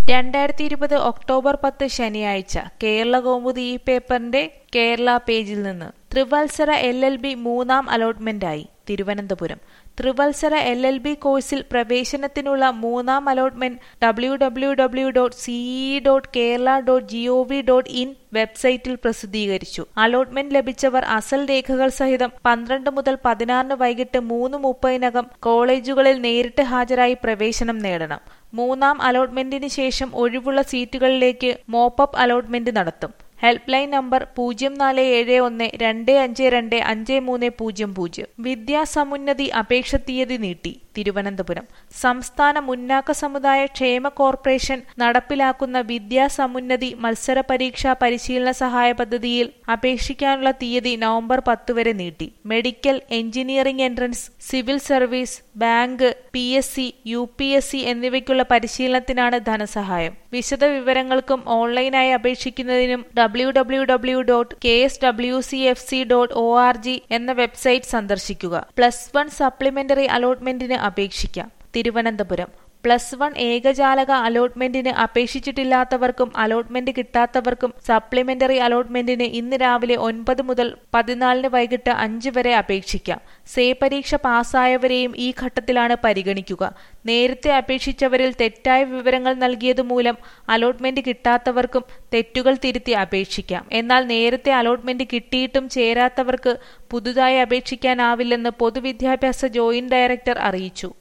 രണ്ടായിരത്തി ഇരുപത് ഒക്ടോബർ പത്ത് ശനിയാഴ്ച കേരള കൗമുദി ഈ പേപ്പറിന്റെ കേരള പേജിൽ നിന്ന് ത്രിവത്സര എൽ എൽ ബി മൂന്നാം അലോട്ട്മെന്റായി തിരുവനന്തപുരം ത്രിവത്സര എൽ എൽ ബി കോഴ്സിൽ പ്രവേശനത്തിനുള്ള മൂന്നാം allotment W W W dot CEE dot Kerala dot G O V dot in വെബ്സൈറ്റിൽ പ്രസിദ്ധീകരിച്ചു അലോട്ട്മെന്റ് ലഭിച്ചവർ അസൽ രേഖകൾ സഹിതം പന്ത്രണ്ട് മുതൽ പതിനാറിന് വൈകിട്ട് മൂന്ന് മുപ്പതിനകം കോളേജുകളിൽ നേരിട്ട് ഹാജരായി പ്രവേശനം നേടണം മൂന്നാം അലോട്ട്മെന്റിന് ശേഷം ഒഴിവുള്ള സീറ്റുകളിലേക്ക് മോപ്പപ്പ് അലോട്ട്മെന്റ് നടത്തും ഹെൽപ്പ് ലൈൻ നമ്പർ പൂജ്യം നാല് ഏഴ് ഒന്ന് രണ്ട് അഞ്ച് രണ്ട് അഞ്ച് മൂന്ന് പൂജ്യം പൂജ്യം വിദ്യാസമുന്നതി അപേക്ഷ തീയതി നീട്ടി തിരുവനന്തപുരം സംസ്ഥാന മുന്നാക്ക സമുദായ ക്ഷേമ കോർപ്പറേഷൻ നടപ്പിലാക്കുന്ന വിദ്യാസമുന്നതി മത്സര പരീക്ഷാ പരിശീലന സഹായ പദ്ധതിയിൽ അപേക്ഷിക്കാനുള്ള തീയതി നവംബർ പത്ത് വരെ നീട്ടി medical engineering entrance civil service bank P S C U P S C എന്നിവയ്ക്കുള്ള പരിശീലനത്തിനാണ് ധനസഹായം വിശദ വിവരങ്ങൾക്കും ഓൺലൈനായി അപേക്ഷിക്കുന്നതിനും W W W dot K S W C F C dot O R G എന്ന വെബ്സൈറ്റ് സന്ദർശിക്കുക പ്ലസ് വൺ സപ്ലിമെന്ററി അലോട്ട്മെന്റിന് അപേക്ഷിക്കാം തിരുവനന്തപുരം പ്ലസ് വൺ ഏകജാലക അലോട്ട്മെന്റിന് അപേക്ഷിച്ചിട്ടില്ലാത്തവർക്കും അലോട്ട്മെന്റ് കിട്ടാത്തവർക്കും സപ്ലിമെന്ററി അലോട്ട്മെന്റിന് ഇന്ന് രാവിലെ ഒൻപത് മുതൽ പതിനാലിന് വൈകിട്ട് അഞ്ച് വരെ അപേക്ഷിക്കാം സേ പരീക്ഷ പാസ്സായവരെയും ഈ ഘട്ടത്തിലാണ് പരിഗണിക്കുക നേരത്തെ അപേക്ഷിച്ചവരിൽ തെറ്റായ വിവരങ്ങൾ നൽകിയതുമൂലം അലോട്ട്മെന്റ് കിട്ടാത്തവർക്കും തെറ്റുകൾ തിരുത്തി അപേക്ഷിക്കാം എന്നാൽ നേരത്തെ അലോട്ട്മെന്റ് കിട്ടിയിട്ടും ചേരാത്തവർക്ക് പുതുതായി അപേക്ഷിക്കാനാവില്ലെന്ന് പൊതുവിദ്യാഭ്യാസ ജോയിന്റ് ഡയറക്ടർ അറിയിച്ചു